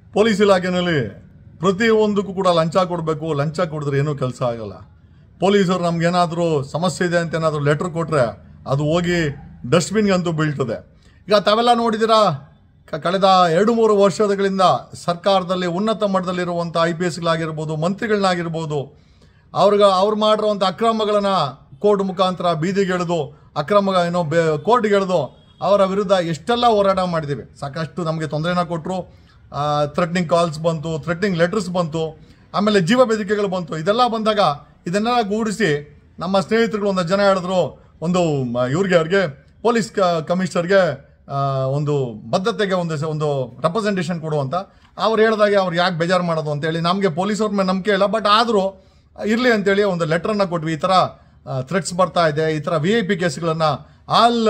police ಇಲಾಖೆನಲ್ಲಿ ಪ್ರತಿಯೊಂದಕ್ಕೂ ಕೂಡ ಲಂಚ ಕೊಡಬೇಕು ಲಂಚ ಕೊಡಿದ್ರೆ ಏನೂ ಕೆಲಸ ಆಗಲ್ಲ ಪೊಲೀಸರು ನಮ್ಗೇನಾದರೂ ಸಮಸ್ಯೆ ಇದೆ ಅಂತ ಏನಾದರೂ ಲೆಟ್ರ್ ಕೊಟ್ಟರೆ ಅದು ಹೋಗಿ ಡಸ್ಟ್ಬಿನ್ಗಂತೂ ಬೀಳ್ತದೆ ಈಗ ತಾವೆಲ್ಲ ನೋಡಿದ್ದೀರಾ ಕ- ಕಳೆದ ಎರಡು ಮೂರು ವರ್ಷಗಳಿಂದ ಸರ್ಕಾರದಲ್ಲಿ ಉನ್ನತ ಮಟ್ಟದಲ್ಲಿರುವಂಥ ಐ ಪಿ ಎಸ್ಗಳಾಗಿರ್ಬೋದು ಮಂತ್ರಿಗಳನ್ನಾಗಿರ್ಬೋದು ಅವ್ರಿಗೆ ಅವ್ರು ಮಾಡಿರುವಂಥ ಅಕ್ರಮಗಳನ್ನು ಕೋರ್ಟ್ ಮುಖಾಂತರ ಬೀದಿಗೆಳೆದು ಅಕ್ರಮ ಏನೋ ಬೇ ಕೋರ್ಟ್ಗೆಳೆದು ಅವರ ವಿರುದ್ಧ ಎಷ್ಟೆಲ್ಲ ಹೋರಾಟ ಮಾಡಿದ್ದೀವಿ ಸಾಕಷ್ಟು ನಮಗೆ ತೊಂದರೆನ ಕೊಟ್ಟರು ಥ್ರೆಟ್ನಿಂಗ್ ಕಾಲ್ಸ್ ಬಂತು ಥ್ರೆಟ್ನಿಂಗ್ ಲೆಟರ್ಸ್ ಬಂತು ಆಮೇಲೆ ಜೀವ ಬೆದರಿಕೆಗಳು ಬಂತು ಇದೆಲ್ಲ ಬಂದಾಗ ಇದನ್ನೆಲ್ಲ ಗೂಡಿಸಿ ನಮ್ಮ ಸ್ನೇಹಿತರುಗಳು ಒಂದು ಜನ ಹೇಳಿದ್ರು ಒಂದು ಮ- ಇವ್ರಿಗೆ ಅವ್ರಿಗೆ ಪೊಲೀಸ್ ಕಮಿಷನರ್ಗೆ ಒಂದು ಬದ್ಧತೆಗೆ ಒಂದು ಸ- ಒಂದು ರೆಪ್ರೆಸೆಂಟೇಷನ್ ಕೊಡುವಂತ ಅವ್ರು ಹೇಳಿದಾಗೆ ಅವ್ರು ಯಾಕೆ ಬೇಜಾರು ಮಾಡೋದು ಅಂತೇಳಿ ನಮಗೆ ಪೊಲೀಸವ್ರ ಮೇಲೆ ನಂಬಿಕೆ ಇಲ್ಲ ಬಟ್ ಆದರೂ ಇರಲಿ ಅಂತೇಳಿ ಒಂದು ಲೆಟ್ರನ್ನ ಕೊಟ್ವಿ ಈ ಥರ ಥ್ರೆಟ್ಸ್ ಬರ್ತಾ ಇದೆ ಈ ಥರ ವಿ ಐ ಪಿ ಕೇಸ್ಗಳನ್ನು ಆಲ್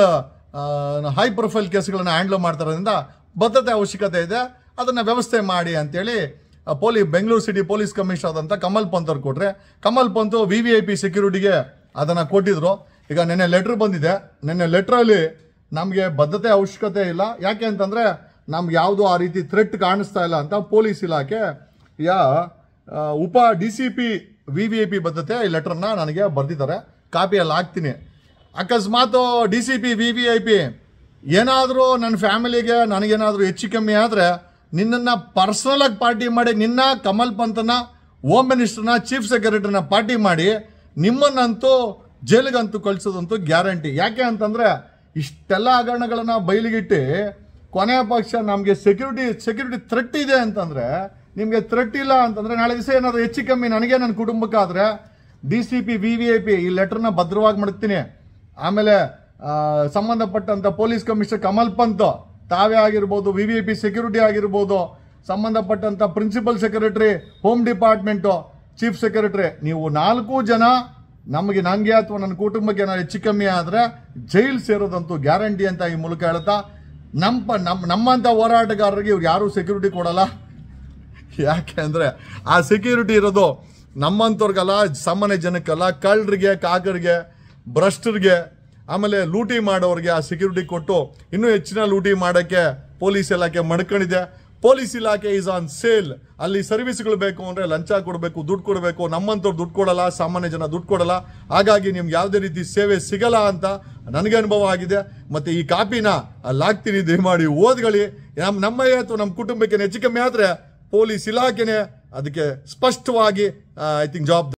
ಹೈ ಪ್ರೊಫೈಲ್ ಕೇಸ್ಗಳನ್ನು ಹ್ಯಾಂಡಲ್ ಮಾಡ್ತಾರೋದ್ರಿಂದ ಬದ್ಧತೆ ಅವಶ್ಯಕತೆ ಇದೆ ಅದನ್ನು ವ್ಯವಸ್ಥೆ ಮಾಡಿ ಅಂತೇಳಿ ಆ, police Bengaluru city police commissioner ಆದಂಥ ಕಮಲ್ ಪಂತ್ ಅವ್ರು ಕೊಟ್ರೆ Kamal Pant V V I P ಸೆಕ್ಯೂರಿಟಿಗೆ ಅದನ್ನು ಕೊಟ್ಟಿದ್ರು ಈಗ ನಿನ್ನೆ ಲೆಟ್ರ್ ಬಂದಿದೆ ನಿನ್ನೆ ಲೆಟ್ರಲ್ಲಿ ನಮಗೆ ಬದ್ಧತೆ ಅವಶ್ಯಕತೆ ಇಲ್ಲ ಯಾಕೆ ಅಂತಂದ್ರೆ ನಮ್ಗೆ ಯಾವುದು ಆ ರೀತಿ ಥ್ರೆಟ್ ಕಾಣಿಸ್ತಾ ಇಲ್ಲ ಅಂತ ಪೊಲೀಸ್ ಇಲಾಖೆ ಯಾ ಆ, ಉಪ D C P V V I P ಬದ್ಧತೆ ಈ ಲೆಟರ್ನ ನನಗೆ ಬರೆದಿದ್ದಾರೆ ಕಾಪಿಯಲ್ಲಿ ಹಾಕ್ತೀನಿ ಅಕಸ್ಮಾತ್ D C P V V I P ಏನಾದರೂ ನನ್ನ ಫ್ಯಾಮಿಲಿಗೆ ನನಗೇನಾದರೂ ಹೆಚ್ಚು ಕಮ್ಮಿ ಆದರೆ ನಿನ್ನನ್ನು ಪರ್ಸನಲ್ ಆಗಿ ಪಾರ್ಟಿ ಮಾಡಿ ನಿನ್ನ ಕಮಲ್ ಪಂತನ ಹೋಮ್ ಮಿನಿಸ್ಟರ್ನ ಚೀಫ್ ಸೆಕ್ರೆಟರಿನ ಪಾರ್ಟಿ ಮಾಡಿ ನಿಮ್ಮನ್ನಂತೂ ಜೈಲಿಗಂತೂ ಕಳಿಸೋದಂತೂ ಗ್ಯಾರಂಟಿ ಯಾಕೆ ಅಂತಂದ್ರೆ ಇಷ್ಟೆಲ್ಲ ಹಗರಣಗಳನ್ನ ಬಯಲಿಗಿಟ್ಟು ಕೊನೆಯ ಪಕ್ಷ ನಮಗೆ ಸೆಕ್ಯೂರಿಟಿ ಸೆಕ್ಯೂರಿಟಿ ಥ್ರೆಟ್ ಇದೆ ಅಂತಂದ್ರೆ ನಿಮಗೆ ಥ್ರೆಟ್ ಇಲ್ಲ ಅಂತಂದ್ರೆ ನಾಳೆ ದಿವಸ ಏನಾದ್ರು ಹೆಚ್ಚು ಕಮ್ಮಿ ನನಗೆ ನನ್ನ ಕುಟುಂಬಕ್ಕಾದ್ರೆ D C P V V I P ಈ ಲೆಟರ್ನ ಭದ್ರವಾಗಿ ಮಾಡ್ತೀನಿ ಆಮೇಲೆ ಆ, ಸಂಬಂಧಪಟ್ಟಂತ ಪೊಲೀಸ್ ಕಮಿಷನರ್ ಕಮಲ್ ಪಂತ್ ತಾವೇ ಆಗಿರ್ಬೋದು V V I P security ಆಗಿರ್ಬೋದು ಸಂಬಂಧಪಟ್ಟಂತ principal secretary home department chief secretary ನೀವು ನಾಲ್ಕು ಜನ ನಮಗೆ ನನಗೆ ಅಥವಾ ನನ್ನ ಕುಟುಂಬಕ್ಕೆ ಏನಾದ್ರು ಹೆಚ್ಚು ಕಮ್ಮಿ ಆದರೆ ಜೈಲ್ ಸೇರೋದಂತೂ ಗ್ಯಾರಂಟಿ ಅಂತ ಈ ಮೂಲಕ ಹೇಳ್ತಾ ನಮ್ಮ ನಮ್ಮ ನಮ್ಮಂಥ ಹೋರಾಟಗಾರರಿಗೆ ಇವ್ರು ಯಾರೂ ಸೆಕ್ಯೂರಿಟಿ ಕೊಡಲ್ಲ ಯಾಕೆ ಅಂದರೆ ಆ ಸೆಕ್ಯೂರಿಟಿ ಇರೋದು ನಮ್ಮಂಥವ್ರಿಗಲ್ಲ ಸಾಮಾನ್ಯ ಜನಕ್ಕಲ್ಲ ಕಳ್ಳರಿಗೆ ಕಾಕರಿಗೆ ಭ್ರಷ್ಟರಿಗೆ ಆಮೇಲೆ ಲೂಟಿ ಮಾಡೋರಿಗೆ ಆ ಸೆಕ್ಯೂರಿಟಿ ಕೊಟ್ಟು ಇನ್ನೂ ಹೆಚ್ಚಿನ ಲೂಟಿ ಮಾಡೋಕ್ಕೆ ಪೊಲೀಸ್ ಇಲಾಖೆ ಮಡ್ಕೊಂಡಿದೆ ಪೊಲೀಸ್ ಇಲಾಖೆ ಈಸ್ ಆನ್ ಸೇಲ್ ಅಲ್ಲಿ ಸರ್ವಿಸ್ಗಳು ಬೇಕು ಅಂದರೆ ಲಂಚ ಕೊಡಬೇಕು ದುಡ್ಡು ಕೊಡಬೇಕು ನಮ್ಮಂಥವ್ರು ದುಡ್ಡು ಕೊಡಲ್ಲ ಸಾಮಾನ್ಯ ಜನ ದುಡ್ಡು ಕೊಡಲ್ಲ ಹಾಗಾಗಿ ನಿಮ್ಗೆ ಯಾವುದೇ ರೀತಿ ಸೇವೆ ಸಿಗಲ್ಲ ಅಂತ ನನಗೆ ಅನುಭವ ಆಗಿದೆ ಮತ್ತೆ ಈ ಕಾಪಿನ ಅಲ್ಲಿ ಹಾಕ್ತೀನಿ ದಯಮಾಡಿ ಓದ್ಕೊಳ್ಳಿ ನಮ್ಮ ನಮ್ಮ ಅಥವಾ ನಮ್ಮ ಕುಟುಂಬಕ್ಕೆ ಹೆಚ್ಚು ಕಮ್ಮಿ ಆದರೆ ಪೊಲೀಸ್ ಇಲಾಖೆನೇ ಅದಕ್ಕೆ ಸ್ಪಷ್ಟವಾಗಿ ಐ ಥಿಂಕ್ ಜವಾಬ್ದಾರಿ